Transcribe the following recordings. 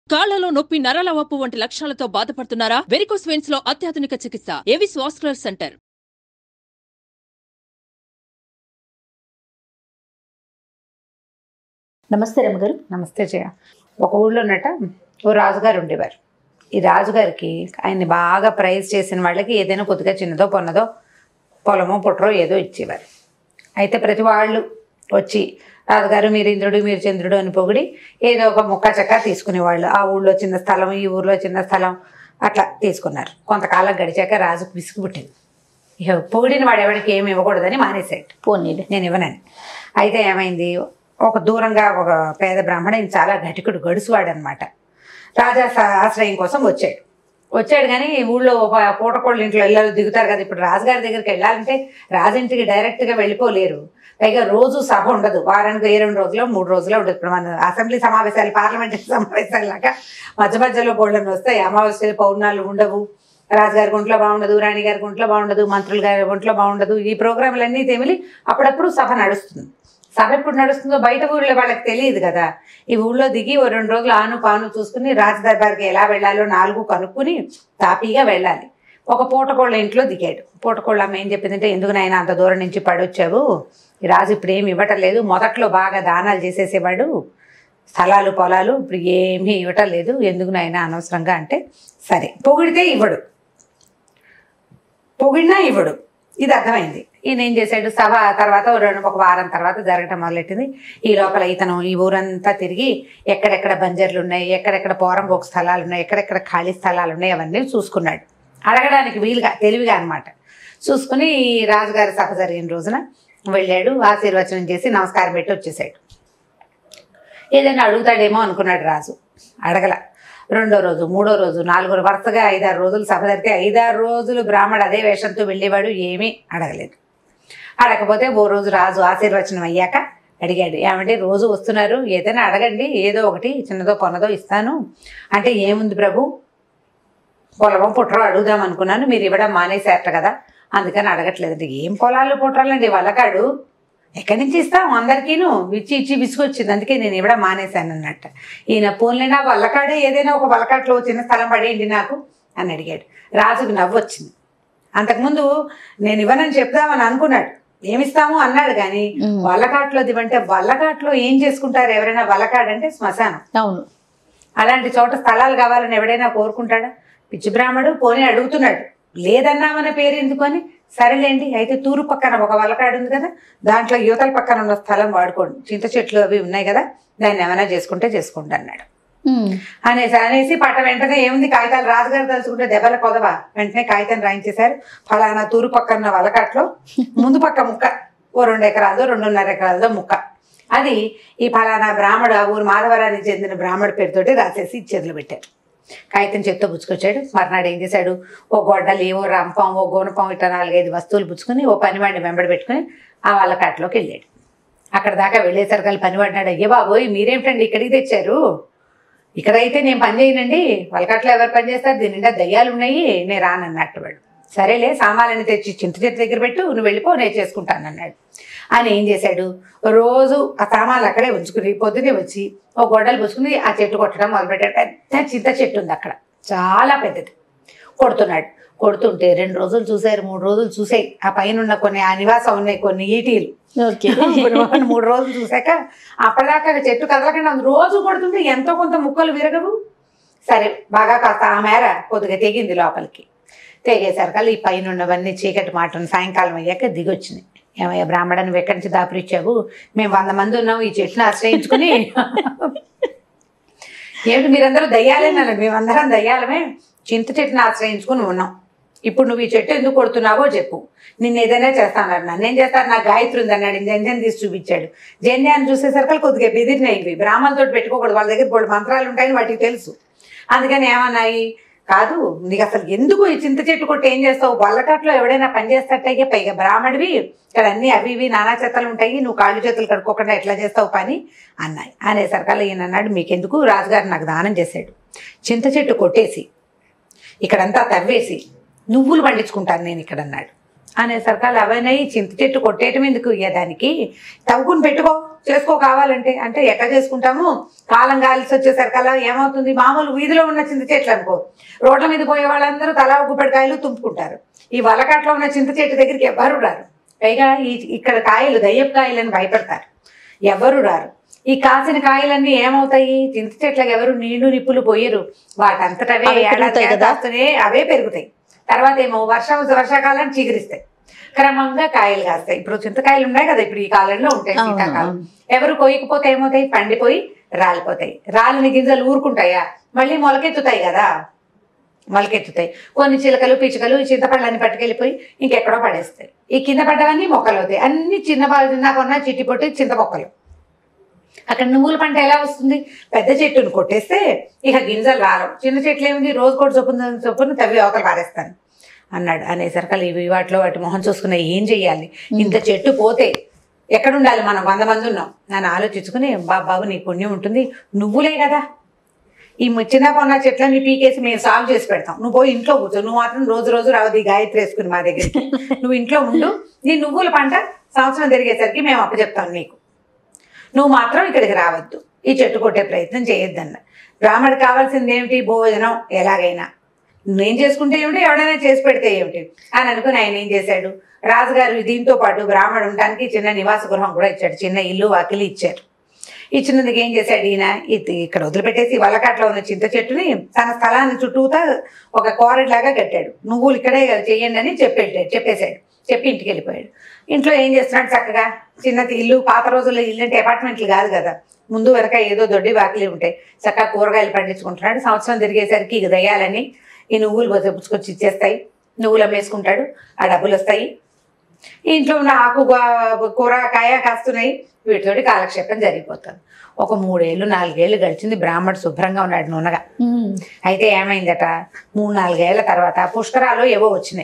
కాళ్లలో నొప్పి నరాల వాపు వంటి లక్షణాలతో బాధపడుతున్నారా వెరికోస్ వెయిన్స్ లో అత్యాధునిక చికిత్స ఏవిస్ వాస్కులర్ సెంటర్ నమస్తే రమ్మగారు నమస్తే జయ ఒక ఊళ్ళో ఉన్నట ఓ రాజుగారు ఉండేవారు ఈ రాజుగారికి ఆయన్ని బాగా ప్రైజ్ చేసిన వాళ్ళకి ఏదైనా కొద్దిగా చిన్నదో పొన్నదో పొలమో పుట్టరో ఏదో ఇచ్చేవారు అయితే ప్రతి వాళ్ళు వచ్చి రాజుగారు మీరు ఇంద్రుడు మీరు చంద్రుడు అని పొగిడి ఏదో ఒక ముక్క చెక్క తీసుకునేవాళ్ళు ఆ ఊళ్ళో చిన్న స్థలం ఈ ఊర్లో చిన్న స్థలం అట్లా తీసుకున్నారు కొంతకాలం గడిచాక రాజుకు విసుగు పుట్టింది ఇక పొగిడిన వాడు ఎవరికి ఏమి ఇవ్వకూడదని మానేశాడు పోనీలే నేను ఇవ్వనని అయితే ఏమైంది ఒక దూరంగా ఒక పేద బ్రాహ్మణ ఈయన చాలా ఘటికుడు గడుసువాడు అనమాట రాజా స- ఆశ్రయం కోసం వచ్చాడు వచ్చాడు కానీ ఊళ్ళో ఒక పూటకోళ్ళ ఇంట్లో ఇళ్ళలో దిగుతారు కదా ఇప్పుడు రాజుగారి దగ్గరికి వెళ్ళాలంటే రాజింటికి డైరెక్ట్గా వెళ్ళిపోలేరు పైగా రోజు సభ ఉండదు వారానికి ఏ రెండు రోజులు మూడు రోజులు ఉండదు ఇప్పుడు మన అసెంబ్లీ సమావేశాలు పార్లమెంటరీ సమావేశాలు లాగా మధ్య మధ్యలో బోళ్ళని వస్తాయి అమావాస్య పౌర్ణాలు ఉండవు రాజుగారి గుంట్లో బాగుండదు రాణి గారి గుంట్లో బాగుండదు మంత్రుల గారి గుంట్లో బాగుండదు ఈ ప్రోగ్రాంలన్నీ తెమిలి అప్పుడప్పుడు సభ నడుస్తుంది సభ ఎప్పుడు నడుస్తుందో బయట ఊళ్ళో వాళ్ళకి తెలియదు కదా ఈ ఊళ్ళో దిగి ఓ రెండు రోజులు ఆను పాను చూసుకుని రాజదర్బార్కి ఎలా వెళ్ళాలో నాలుగు కనుక్కుని తాపీగా వెళ్ళాలి ఒక పూటకోళ్ళ ఇంట్లో దిగాడు పూటకోళ్ళ అమ్మ ఏం చెప్పిందంటే ఎందుకు నాయన అంత దూరం నుంచి పడొచ్చావు ఈ రాజు ఇప్పుడు ఏమి ఇవ్వటం లేదు మొదట్లో బాగా దానాలు చేసేసేవాడు స్థలాలు పొలాలు ఇప్పుడు ఏమీ ఇవ్వటం లేదు ఎందుకు నాయన అనవసరంగా అంటే సరే పొగిడితే ఇవ్వడు పొగిడినా ఇవ్వడు ఇది అర్థమైంది ఈయన ఏం చేశాడు సభ తర్వాత ఓ రెండు ఒక వారం తర్వాత జరగటం మొదలెట్టింది ఈ లోపల ఇతను ఈ ఊరంతా తిరిగి ఎక్కడెక్కడ బంజర్లు ఉన్నాయి ఎక్కడెక్కడ పోరంబోకు స్థలాలు ఉన్నాయి ఎక్కడెక్కడ ఖాళీ స్థలాలు ఉన్నాయి అవన్నీ చూసుకున్నాడు అడగడానికి వీలుగా తెలివిగా అనమాట చూసుకుని ఈ రాజుగారి సభ జరిగిన రోజున వెళ్ళాడు ఆశీర్వచనం చేసి నమస్కారం పెట్టి వచ్చేసాడు ఏదైనా అడుగుతాడేమో అనుకున్నాడు రాజు అడగల రెండో రోజు మూడో రోజు నాలుగో రోజు వరుసగా ఐదారు రోజులు సభ జరిగితే ఐదారు రోజులు బ్రాహ్మడు అదే వేషంతో వెళ్ళేవాడు ఏమీ అడగలేదు అడగకపోతే ఓ రోజు రాజు ఆశీర్వచనం అయ్యాక అడిగాడు ఏమంటే రోజు వస్తున్నారు ఏదైనా అడగండి ఏదో ఒకటి చిన్నదో పొన్నదో ఇస్తాను అంటే ఏముంది ప్రభు పొలమో పుట్టరో అడుగుదాం అనుకున్నాను మీరు ఇవ్వడం మానేశారట కదా అందుకని అడగట్లేదండి ఏం పొలాలు పుట్టాలండి వల్లకాడు ఎక్కడి నుంచి ఇస్తాం అందరికీను ఇచ్చి ఇచ్చి విసుగొచ్చింది అందుకే నేను ఇవ్వడం మానేశాను అన్నట్ట ఈయన పోన్లే నా వల్లకాడే ఏదైనా ఒక వల్లకాట్లో చిన్న స్థలం పడేయండి నాకు అని అడిగాడు రాజుకు నవ్వు వచ్చింది అంతకుముందు నేను ఇవ్వనని చెప్దామని అనుకున్నాడు ఏమిస్తాము అన్నాడు కానీ మ్మ్. వల్లకాట్లో దివంటే వల్లకాట్లో ఏం చేసుకుంటారు ఎవరైనా వల్లకాడంటే శ్మశానం అవును అలాంటి చోట స్థలాలు కావాలని ఎవడైనా కోరుకుంటాడా పిచ్చి బ్రాహ్మడు పోనీ అడుగుతున్నాడు లేదన్నామనే పేరు ఎందుకని సరేలేండి అయితే తూరు పక్కన ఒక వలకాడు ఉంది కదా దాంట్లో యువతల పక్కన ఉన్న స్థలం వాడుకోండి చింత చెట్లు అవి ఉన్నాయి కదా దాన్ని ఏమైనా చేసుకుంటే చేసుకోండి అన్నాడు ఉమ్. అనేసి అనేసి పట్ట వెంటనే ఏముంది కాగితాలు రాజుగారు తలుచుకుంటే దెబ్బల కొదవా వెంటనే కాగితం రాయించేశారు ఫలానా తూరు పక్కన వలకట్లో ముందు పక్క ముక్క ఓ రెండు ఎకరాలదో రెండున్నర ఎకరాలదో ముక్క అది ఈ ఫలానా బ్రాహ్మడు ఆ ఊరు మాధవరానికి చెందిన బ్రాహ్మడు పేరుతోటి రాసేసి చేతులు పెట్టారు కాగితం చేత్తో పుచ్చుకొచ్చాడు మర్నాడు ఏం చేశాడు ఓ గొడ్డలి ఓ రంపం ఓ గోనపం ఇట్లా నాలుగైదు వస్తువులు పుచ్చుకొని ఓ పనివాడిని వెంబడి పెట్టుకుని ఆ వాళ్ళకాట్లోకి వెళ్ళాడు అక్కడ దాకా వెళ్ళేసరికి పనివాడినాడు అయ్యే బాబోయ్ మీరేమిటండి ఇక్కడికి తెచ్చారు ఇక్కడైతే నేను పని చేయనండి వలకట్లో ఎవరు పని చేస్తారు దీని నిండా దయ్యాలు ఉన్నాయి నేను రానన్నట్టు వాడు సరేలే సామాన్లని తెచ్చి చింత చెట్టు దగ్గర పెట్టు నువ్వు వెళ్ళిపో నేను చేసుకుంటాను అన్నాడు ఆయన ఏం చేశాడు రోజు ఆ సామాన్లు అక్కడే ఉంచుకుని పొద్దునే వచ్చి ఓ గొడ్డలు పుచ్చుకుని ఆ చెట్టు కొట్టడం మొదలుపెట్టాడు పెద్ద చింత చెట్టు ఉంది అక్కడ చాలా పెద్దది కొడుతున్నాడు కొడుతుంటే రెండు రోజులు చూశారు మూడు రోజులు చూసాయి ఆ పైన ఉన్న కొన్ని ఆ నివాసం ఉన్నాయి కొన్ని ఈటీలు ఓకే కొన్ని మూడు రోజులు చూశాక అప్పటిదాకా చెట్టు కదలకుండా ఉంది. రోజు కొడుతుంటే ఎంతో కొంత ముక్కలు విరగవు సరే బాగా కాస్త ఆ మేర కొద్దిగా తెగింది లోపలికి తెగేసరికి ఈ పైన ఉన్నవన్నీ చీకటి మాటను సాయంకాలం అయ్యాక దిగొచ్చినాయి ఏమయ్యా బ్రాహ్మణ నువ్వు ఎక్కడి నుంచి దాపురిచ్చావు మేము వంద మంది ఉన్నాం ఈ చెట్టును ఆశ్రయించుకుని ఏమిటి మీరందరూ దయ్యాలేనండి మేమందరం దయ్యాలమే చింత చెట్టుని ఆశ్రయించుకుని ఉన్నాం ఇప్పుడు నువ్వు ఈ చెట్టు ఎందుకు కొడుతున్నావో చెప్పు నిన్ను ఏదైనా చేస్తాను నన్ను ఏం చేస్తాను నాకు గాయత్రి ఉంది అన్నాడు జంజన్ తీసి చూపించాడు జంజాన్ని చూసేసరికి కొద్దిగా బెదిరినాయి ఇవి బ్రాహ్మణులతో పెట్టుకోకూడదు వాళ్ళ దగ్గర బోల్డు మంత్రాలు ఉంటాయని వాటికి తెలుసు అందుకని ఏమన్నాయి కాదు నీకు అసలు ఎందుకు ఈ చింత చెట్టు కొట్టి ఏం చేస్తావు వల్లకాట్లో ఎవడైనా పని చేస్తట్టయితే పైగా బ్రాహ్మడివి ఇక్కడ అన్ని అవి ఇవి నానా చెత్తలు ఉంటాయి నువ్వు కాళ్ళు చేతులు కడుక్కోకుండా ఎట్లా చేస్తావు పని అన్నాయి అనేసరికల్లా ఈయన అన్నాడు మీకెందుకు రాజుగారు నాకు దానం చేశాడు చింత చెట్టు కొట్టేసి ఇక్కడంతా తవ్వేసి నువ్వులు పండించుకుంటాను నేను ఇక్కడ అన్నాడు అనేసరికల్లా అవన్నీ చింత చెట్టు కొట్టేయటం ఎందుకు ఇయ్య దానికి తవ్వుకుని పెట్టుకో చేసుకో కావాలంటే అంటే ఎట్లా చేసుకుంటాము కాలం కాలిసి వచ్చేసరికల్లా ఏమవుతుంది మామూలు వీధిలో ఉన్న చింత చెట్లు అనుకో రోడ్ల మీద పోయే వాళ్ళందరూ తలా గుప్పెడికాయలు తుంపుకుంటారు ఈ వలకాట్లో ఉన్న చింత చెట్టు దగ్గరికి ఎవ్వరు రారు పైగా ఈ ఇక్కడ కాయలు దయ్యపు కాయలని భయపడతారు ఎవరు రారు ఈ కాసిన కాయలన్నీ ఏమవుతాయి చింత చెట్లకు ఎవరు నీళ్లు నిప్పులు పోయరు వాటంతటవే అవే ఏడాది పెరుగుతాయి కదా? కాస్తూనే అవే పెరుగుతాయి తర్వాత ఏమో వర్షం వర్షాకాలం చిగురిస్తాయి క్రమంగా కాయలు కాస్తాయి ఇప్పుడు చింతకాయలు ఉన్నాయి కదా ఇప్పుడు ఈ కాలంలో ఉంటాయి అవును, శీతాకాలం అవును. ఎవరు కొయ్యకపోతే ఏమవుతాయి పండిపోయి రాలిపోతాయి రాలిన గింజలు ఊరుకుంటాయా మళ్ళీ మొలకెత్తుతాయి కదా మొలకెత్తుతాయి కొన్ని చిలకలు పిచ్చుకలు ఈ చింతపళ్ళని పట్టుకెళ్ళిపోయి ఇంకెక్కడో పడేస్తాయి ఈ కింద పడ్డవన్నీ మొక్కలు అవుతాయి అన్ని చిన్న ప- చిన్న కొన్న చిట్టి పొట్టి చింత మొక్కలు అక్కడ నువ్వుల పంట ఎలా వస్తుంది పెద్ద చెట్టును కొట్టేస్తే ఇక గింజలు రాలవు చిన్న చెట్లు ఏముంది రోజు కూడా చొప్పున చొప్పున తవ్వి అవతల పారేస్తాను అన్నాడు అనేసరికి ఇవి వాటిలో వాటి మొహం చూసుకున్నా ఏం చెయ్యాలి ఇంత చెట్టు పోతే ఎక్కడుండాలి మనం వంద మంది ఉన్నాం నన్ను ఆలోచించుకుని బాబు బాబు నీ పుణ్యం ఉంటుంది నువ్వులే కదా ఈ ము- చిన్న కొన్న చెట్లని పీకేసి మేము సాల్వ్ చేసి పెడతాం నువ్వు పోయి ఇంట్లో కూర్చో నువ్వు మాత్రం రోజు రోజు రావద్దు ఈ గాయత్రి వేసుకుని మా దగ్గరికి నువ్వు ఇంట్లో ఉండు నీ నువ్వుల పంట సంవత్సరం తిరిగేసరికి మేము అప్పచెప్తాం నీకు నువ్వు మాత్రం ఇక్కడికి రావద్దు ఈ చెట్టు కొట్టే ప్రయత్నం చేయొద్దన్న బ్రాహ్మడు కావాల్సింది ఏమిటి భోజనం ఎలాగైనా నేను చేసుకుంటే ఏమిటి ఎవడైనా చేసి పెడితే ఏమిటి అని అనుకుని ఆయన ఏం చేశాడు రాజుగారు దీంతో పాటు బ్రాహ్మడు ఉండడానికి చిన్న నివాస గృహం కూడా ఇచ్చాడు చిన్న ఇల్లు వాకిలి ఇచ్చారు ఇచ్చినందుకు ఏం చేశాడు ఈయన ఇది ఇక్కడ వదిలిపెట్టేసి వల్లకాట్లో ఉన్న చింత చెట్టుని తన స్థలాన్ని చుట్టూతా ఒక కోరడ్ లాగా కట్టాడు నువ్వులు ఇక్కడే చెయ్యండి అని చెప్పేటాడు చెప్పేశాడు చెప్పి ఇంటికి వెళ్ళిపోయాడు ఇంట్లో ఏం చేస్తున్నాడు చక్కగా చిన్నది ఇల్లు పాత రోజుల్లో ఇల్లు అంటే అపార్ట్మెంట్లు కాదు కదా ముందు వెనక ఏదో దొడ్డి వాకిలి ఉంటాయి చక్కగా కూరగాయలు పండించుకుంటున్నాడు సంవత్సరం తిరిగేసరికి ఇక దయ్యాలని ఈ నువ్వులు పుచ్చుకొచ్చి ఇచ్చేస్తాయి నువ్వులు అమ్మేసుకుంటాడు ఆ డబ్బులు వస్తాయి ఇంట్లో ఉన్న ఆకు గా- కూర కాయ కాస్తున్నాయి వీటితోటి కాలక్షేపం జరిగిపోతుంది ఒక మూడేళ్ళు నాలుగేళ్ళు గడిచింది బ్రాహ్మడు శుభ్రంగా ఉన్నాడు నూనెగా ఉమ్. అయితే ఏమైందట మూడు నాలుగేళ్ల తర్వాత పుష్కరాలు ఏవో వచ్చినాయి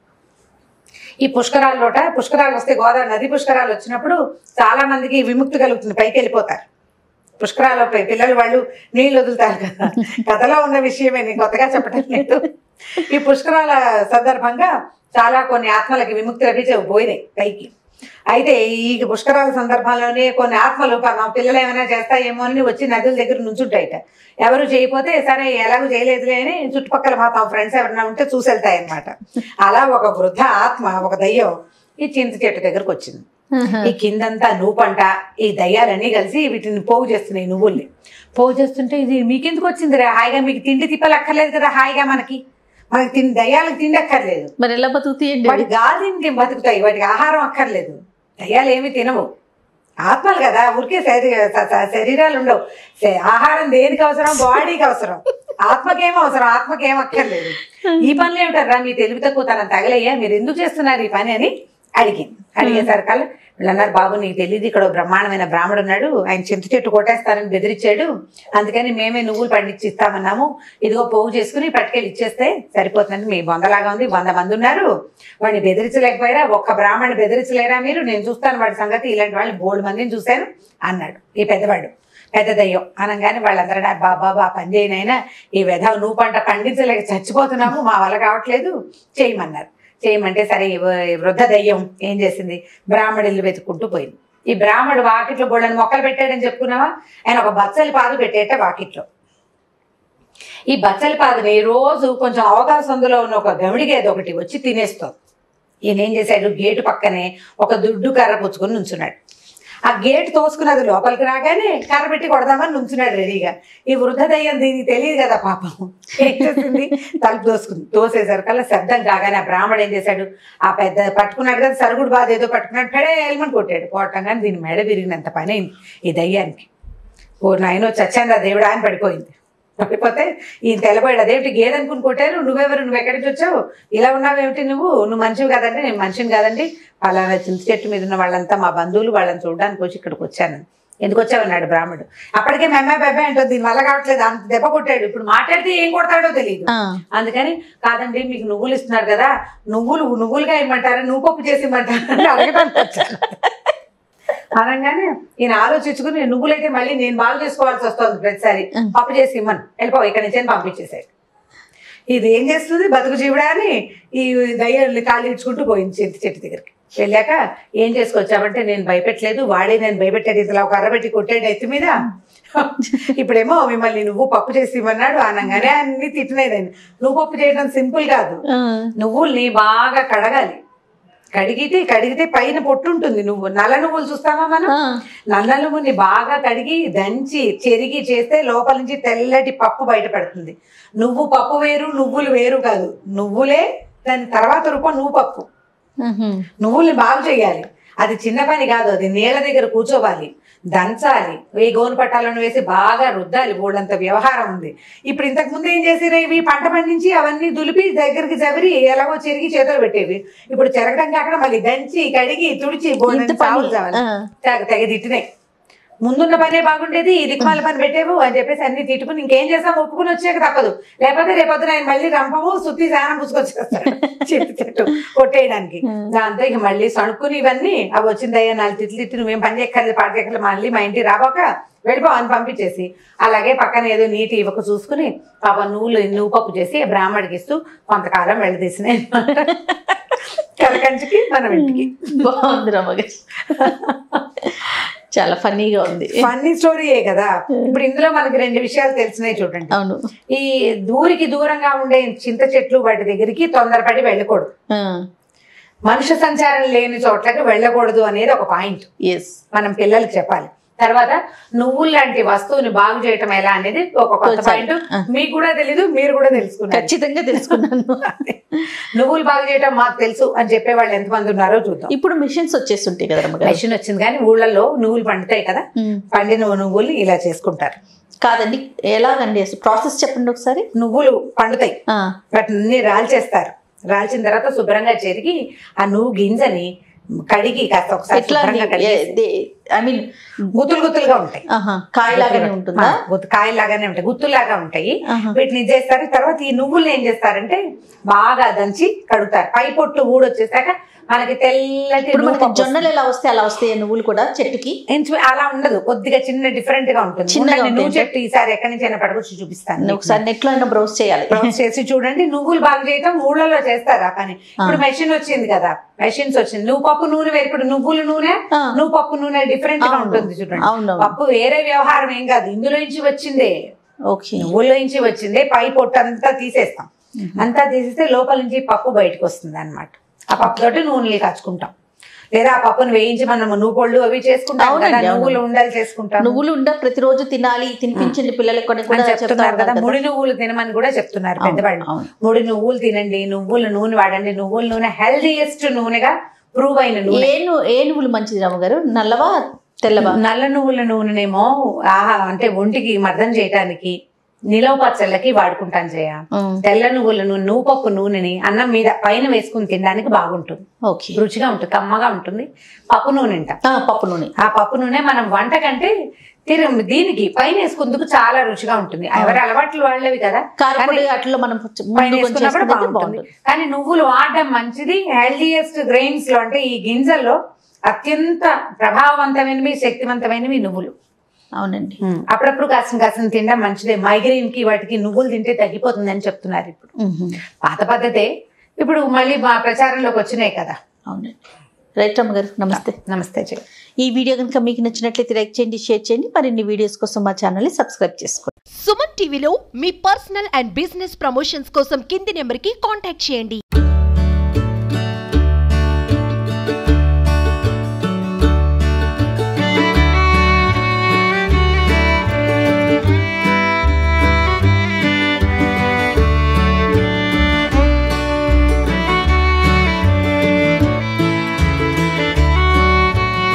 ఈ పుష్కరాల్లోట పుష్కరాలు వస్తే గోదావరి నది పుష్కరాలు వచ్చినప్పుడు చాలా మందికి విముక్తి కలుగుతుంది పైకి వెళ్ళిపోతారు పుష్కరాలు పై పిల్లలు వాళ్ళు నీళ్ళు వదులుతారు కదా కథలో ఉన్న విషయమే నేను కొత్తగా చెప్పడం లేదు ఈ పుష్కరాల సందర్భంగా చాలా కొన్ని ఆత్మలకి విముక్తి లభించి పోయినాయి పైకి అయితే ఈ పుష్కరాల సందర్భంలోనే కొన్ని ఆత్మలు మా పిల్లలు ఏమైనా చేస్తాయేమో అని వచ్చి నదుల దగ్గర నుంచుంటాయిట ఎవరు చేయకపోతే సరే ఎలాగో చేయలేదులే అని చుట్టుపక్కల మా తమ ఫ్రెండ్స్ ఎవరైనా ఉంటే చూసి వెళ్తాయన్నమాట అలా ఒక వృద్ధ ఆత్మ ఒక దయ్యం ఈ చింత చెట్టు దగ్గరకు వచ్చింది ఆహా. ఈ కిందంతా నువ్వుపంట ఈ దయ్యాలన్నీ కలిసి వీటిని పోగు చేస్తున్నాయి నువ్వుల్ని పోగు చేస్తుంటే ఇది మీకెందుకు వచ్చిందిరా హాయిగా మీకు తిండి తిప్పలక్కర్లేదు కదా హాయిగా మనకి మనకి తిండి దయ్యాలకు తిండి అక్కర్లేదు మరి ఎలా బతుకుతాయండి వాటి గాలి తిండి బతుకుతాయి వాటికి ఆహారం అక్కర్లేదు దయ్యాలు ఏమి తినవు ఆత్మలు కదా ఊరికే శరీ స- స- శరీరాలు ఉండవు శ- ఆహారం దేనికి అవసరం బాడీకి అవసరం ఆత్మకేం అవసరం ఆత్మకేం అక్కర్లేదు ఈ పనులు ఏమిటారా మీ తెలివి తక్కువ తన తగలయ్యా మీరు ఎందుకు చేస్తున్నారు ఈ పని అని అడిగింది అడిగేసరికల్లా వీళ్ళు అన్నారు బాబు నీకు తెలియదు ఇక్కడ ఓ బ్రహ్మాండమైన బ్రాహ్మడు ఉన్నాడు ఆయన చింత చెట్టు కొట్టేస్తారని బెదిరించాడు అందుకని మేమే నువ్వులు పండించి ఇస్తామన్నాము ఇదిగో పోగు చేసుకుని పట్టుకెళ్ళి ఇచ్చేస్తే సరిపోతుందని మీ బొందలాగా ఉంది వంద మంది ఉన్నారు వాడిని బెదిరించలేకపోయారా ఒక్క బ్రాహ్మణ్ణి బెదిరించలేరా మీరు నేను చూస్తాను వాడి సంగతి ఇలాంటి వాళ్ళు బోల్డ్ మందిని చూశాను అన్నాడు ఈ పెద్దవాడు పెద్ద దయ్యం అనగానే వాళ్ళందరూ "నా బాబా బా పని చేయనైనా ఈ విధ నువ్వు పంట పండించలేక చచ్చిపోతున్నాము మా వల్ల కావట్లేదు చేయమన్నారు చేయమంటే సరే ఈ వ- ఈ వృద్ధ దయ్యం ఏం చేసింది బ్రాహ్మణులు వెతుక్కుంటూ పోయింది ఈ బ్రాహ్మడు వాకిట్లో బోళ్ళని మొక్కలు పెట్టాడని చెప్పుకున్నావా ఆయన ఒక బచ్చలి పాదు పెట్టేట వాకిట్లో ఈ బచ్చలి పాదుని రోజు కొంచెం అవతల సందులో ఉన్న ఒక గమిడి గేద ఒకటి వచ్చి తినేస్తుంది ఈయన ఏం చేశాడు గేటు పక్కనే ఒక దుడ్డు కర్ర పుచ్చుకొని నుంచున్నాడు ఆ గేట్ తోసుకుని అది లోపలికి రాగానే కర్ర పెట్టి కొడదామని నుంచున్నాడు రెడీగా ఈ వృద్ధ దయ్యం దీనికి తెలియదు కదా పాపం ఏం చేసింది తలుపు తోసుకుంది తోసేసరికల్లా శబ్దం కాగానే ఆ బ్రాహ్మడు ఏం చేశాడు ఆ పెద్ద పట్టుకున్నాడు కదా సరుగుడు బాధ ఏదో పట్టుకున్నాడు పెడే ఎల్మని కొట్టాడు కొట్టంగానే దీని మెడ విరిగినంత పని అయింది ఈ దయ్యానికి ఓ నాయనో చచ్చాను రా దేవుడా అని పడిపోయింది పడిపోతే ఈయన తెల్లబోయాడు అదేమిటి గేదె అనుకుని కొట్టారు నువ్వెవరు నువ్వు ఎక్కడి నుంచి వచ్చావు ఇలా ఉన్నావేమిటి నువ్వు నువ్వు మనిషివి కాదండి నేను మనిషిని కాదండి పలానా చింత చెట్టు మీద ఉన్న వాళ్ళంతా మా బంధువులు వాళ్ళని చూడడానికి వచ్చి ఇక్కడికి వచ్చాను ఎందుకు వచ్చావన్నాడు బ్రాహ్మడు అప్పటికే మెమ్మ బెబ్బే అంటుంది దీని వల్ల కావట్లేదు అంత దెబ్బ కొట్టాడు ఇప్పుడు మాట్లాడితే ఏం కొడతాడో తెలియదు ఆ. అందుకని కాదండి మీకు నువ్వులు ఇస్తున్నారు కదా నువ్వులు నువ్వులుగా ఇమ్మంటారా నువ్వు పప్పు చేసి ఇమ్మంటారా అని అడగడానికి వచ్చాను అనగానే ఈయన ఆలోచించుకుని నువ్వులైతే మళ్ళీ నేను బాగు చేసుకోవాల్సి వస్తుంది ప్రతిసారి పప్పు చేసి ఇమ్మను వెళ్ళిపో ఇక్కడి నుంచి అని పంపించేసాడు ఇది ఏం చేస్తుంది బతుకు జీవుడా అని ఈ దయ్యాన్ని కాళ్ళు ఇచ్చుకుంటూ పోయింది చెట్టు చెట్టు దగ్గరికి వెళ్ళాక ఏం చేసుకొచ్చావంటే నేను భయపెట్టలేదు వాడే నేను భయపెట్టాడు ఇట్లా ఒక అరబెట్టి కొట్టాడు ఎత్తి మీద ఇప్పుడేమో మిమ్మల్ని నువ్వు పప్పు చేసి ఇవ్వన్నాడు అనగానే అన్ని తిట్టినేదండి నువ్వు పప్పు చేయడం సింపుల్ కాదు నువ్వుల్ని బాగా కడగాలి కడిగితే కడిగితే పైన పొట్టు ఉంటుంది నువ్వు నల్ల నువ్వులు చూస్తావా మనం నల్ల నువ్వుని బాగా కడిగి దంచి చెరిగి చేస్తే లోపల నుంచి తెల్లటి పప్పు బయటపడుతుంది నువ్వు పప్పు వేరు నువ్వులు వేరు కాదు నువ్వులే దాని తర్వాత రూపం నువ్వు పప్పు నువ్వుల్ని బాగు చేయాలి అది చిన్న పని కాదు అది నీళ్ళ దగ్గర కూర్చోవాలి దంచాలి ఏ గోను పట్టాలను వేసి బాగా రుద్దాలి బోళ్ళంత వ్యవహారం ఉంది ఇప్పుడు ఇంతకు ముందు ఏం చేసినా ఇవి పంట పండించి అవన్నీ దులిపి దగ్గరికి చవిరి ఎలాగో చెరిగి చేతులు పెట్టేవి ఇప్పుడు చెరగడం కాకుండా మళ్ళీ దంచి కడిగి తుడిచి ఇంత బోళ్ళని పని. చావులు చావాలి ఆ. తెగ తెగ తిట్టినాయి ముందున్న పనే బాగుండేది ఈ దిక్కుమాల పని పెట్టేవు అని చెప్పేసి అన్ని తిట్టుకుని ఇంకేం చేస్తాం ఒప్పుకుని వచ్చాక తప్పదు లేకపోతే రేపొద్దున ఆయన మళ్ళీ రంపము సుత్తి సానం పూసుకొచ్చేస్తాడు చెట్టు చెట్టు కొట్టేయడానికి దాంతో ఇక మళ్ళీ సణుక్కుని ఇవన్నీ అవి వచ్చిందయ్యా నాలుగు తిట్లు తిట్టి నువ్వేం పని ఎక్కర్లేదు పాట ఎక్కర్లేదు మళ్ళీ మా ఇంటికి రాబోక వెళ్ళిపో అని పంపించేసి అలాగే పక్కన ఏదో నీటి ఇవ్వక చూసుకుని పాప నువ్వులు నువ్వు పప్పు చేసి బ్రాహ్మడికి ఇస్తూ కొంతకాలం వెళ్ళదీసినాయి కలకంచికి మనం ఇంటికి బాగుంది రమ్మగారు చాలా ఫన్నీగా ఉంది ఫన్నీ స్టోరీయే కదా ఇప్పుడు ఇందులో మనకి రెండు విషయాలు తెలిసినాయి చూడండి అవును ఈ దూరికి దూరంగా ఉండే చింత చెట్లు వాటి దగ్గరికి తొందరపడి వెళ్ళకూడదు మనుష్య సంచారం లేని చోట్లకి వెళ్ళకూడదు అనేది ఒక పాయింట్ ఎస్ మనం పిల్లలకి చెప్పాలి తర్వాత నువ్వులు లాంటి వస్తువుని బాగు చేయటం ఎలా అనేది ఒక కొత్త కొంచెం, పాయింట్ ఆ. మీకు కూడా తెలీదు మీరు కూడా తెలుసుకున్నారు ఖచ్చితంగా తెలుసుకున్నాను నువ్వులు బాగు చేయటం మాకు తెలుసు అని చెప్పే వాళ్ళు ఎంతమంది ఉన్నారో చూద్దాం ఇప్పుడు మిషన్స్ వచ్చేస్తుంటాయి కదా రమ్మగారు మెషిన్ వచ్చింది కానీ ఊళ్ళల్లో నువ్వులు పండుతాయి కదా ఉమ్. పండిన నువ్వులు ఇలా చేసుకుంటారు కాదండి ఎలాగండి అసలు ప్రాసెస్ చెప్పండి ఒకసారి నువ్వులు పండుతాయి ఆ, వాటిని రాల్చేస్తారు రాల్చిన తర్వాత శుభ్రంగా చెరిగి ఆ నువ్వు గింజని కడిగి కాస్త ఒకసారి ఎట్లా శుభ్రంగా కడిగేసి ఐ మీన్ గుత్తులు గుత్తులుగా ఉంటాయి కాయలాగానే ఉంటుందా కాయలాగానే ఉంటాయి గుత్తులాగా ఉంటాయి ఆహా. వీటిని ఇది చేస్తారు తర్వాత ఈ నువ్వులు ఏం చేస్తారంటే బాగా దంచి కడుగుతారు పై పొట్టు ఊడొచ్చేసాక మనకి తెల్లటి ఇప్పుడు నువ్వు మనకి పప్పు జొన్నలు ఎలా వస్తాయి అలా వస్తాయి నువ్వులు కూడా చెట్టుకి ఇంచు- అలా ఉండదు కొద్దిగా చిన్న డిఫరెంట్ గా ఉంటుంది చిన్నగా ఉండండి, నువ్వు ఉంటాయి. చెట్టు ఈసారి ఎక్కడి నుంచి అయినా పట్టుకొచ్చి చూపిస్తాను ఒకసారి నెట్ లో అయినా బ్రౌజ్ చేయాలి బ్రౌన్ చేసి చూడండి నువ్వులు బాగా చేయటం ఊళ్ళలో చేస్తారు ఆ పని ఇప్పుడు మెషిన్ వచ్చింది కదా మెషిన్స్ వచ్చింది నువ్వు పప్పు నూనె వేరు ఇప్పుడు నువ్వుల నూనె ఆ. నువ్వు పప్పు నూనె డిఫరెంట్ గా అవును. ఉంటుంది చూడండి అవును పప్పు వేరే వ్యవహారం ఏం కాదు ఇందులో నుంచి వచ్చిందే ఓకే నువ్వుల నుంచి వచ్చిందే పై పొట్టు అంతా తీసేస్తాం అంతా తీసేస్తే లోపల నుంచి పప్పు బయటకు వస్తుంది అనమాట ఆ పప్పు తోటి నూనెలు కాచుకుంటాం లేదా ఆ పప్పును వేయించి మనం నువ్వు పళ్ళు అవి చేసుకుంటాం అవునండి, కదా అవును. నువ్వులు ఉండాలి చేసుకుంటాం నువ్వులు ఉండ ప్రతిరోజు తినాలి తినిపించండి పిల్లలకి కొన్ని కూడా అని చెప్తున్నారు చెప్తారు కదా కదా ముడి నువ్వులు తినమని కూడా చెప్తున్నారు అవును, పెద్దవాళ్ళు అవును. ముడి నువ్వులు తినండి నువ్వుల నూనె వాడండి నువ్వుల నూనె హెల్దీయెస్ట్ నూనెగా ప్రూవ్ అయిన నూనె ఏ ను- ఏ నువ్వులు మంచిది రామగారు నల్లవా తెల్లవా నల్ల నువ్వుల నూనెనేమో ఆహా అంటే ఒంటికి మర్దం చేయటానికి నిలవ పచ్చళ్ళకి వాడుకుంటాను చేయ ఉమ్, తెల్ల నువ్వుల నూనె నువ్వు పప్పు నూనెని అన్నం మీద పైన వేసుకుని తినడానికి బాగుంటుంది ఓకే రుచిగా ఉంటుంది కమ్మగా ఉంటుంది పప్పు నూనె అంట ఆ, పప్పు నూనె ఆ పప్పు నూనె మనం వంట కంటే తిరు దీనికి పైన వేసుకుందుకు చాలా రుచిగా ఉంటుంది ఎవరి అలవాట్లు వాళ్ళవి కదా కారపొడి అట్లా మనం ముందు పైన కొంచెం వేసుకున్నప్పుడు వేసుకుంటే బాగుంటుంది బాగుంటుంది కానీ నువ్వులు వాడడం మంచిది హెల్దీయెస్ట్ గ్రెయిన్స్ లో అంటే ఈ గింజల్లో అత్యంత ప్రభావవంతమైనవి శక్తివంతమైనవి నువ్వులు అవునండి అప్పుడప్పుడు కాసిన కాసిన తినడం మంచిదే మైగ్రేన్ కి వాటికి నువ్వులు తింటే తగ్గిపోతుంది అని చెప్తున్నారు ఇప్పుడు ఉహుం. పాత పద్ధతే ఇప్పుడు మళ్ళీ మా ప్రచారంలోకి వచ్చినాయి కదా అవునండి రైట్ రమ్మ గారు నమస్తే నమస్తే జయ ఈ వీడియో కనుక మీకు నచ్చినట్లయితే లైక్ చేయండి షేర్ చేయండి మరిన్ని వీడియోస్ కోసం మా ఛానల్ని సబ్స్క్రైబ్ చేసుకోండి సుమన్ టీవీలో మీ పర్సనల్ అండ్ బిజినెస్ ప్రమోషన్స్ కోసం కింది నెంబర్కి కాంటాక్ట్ చేయండి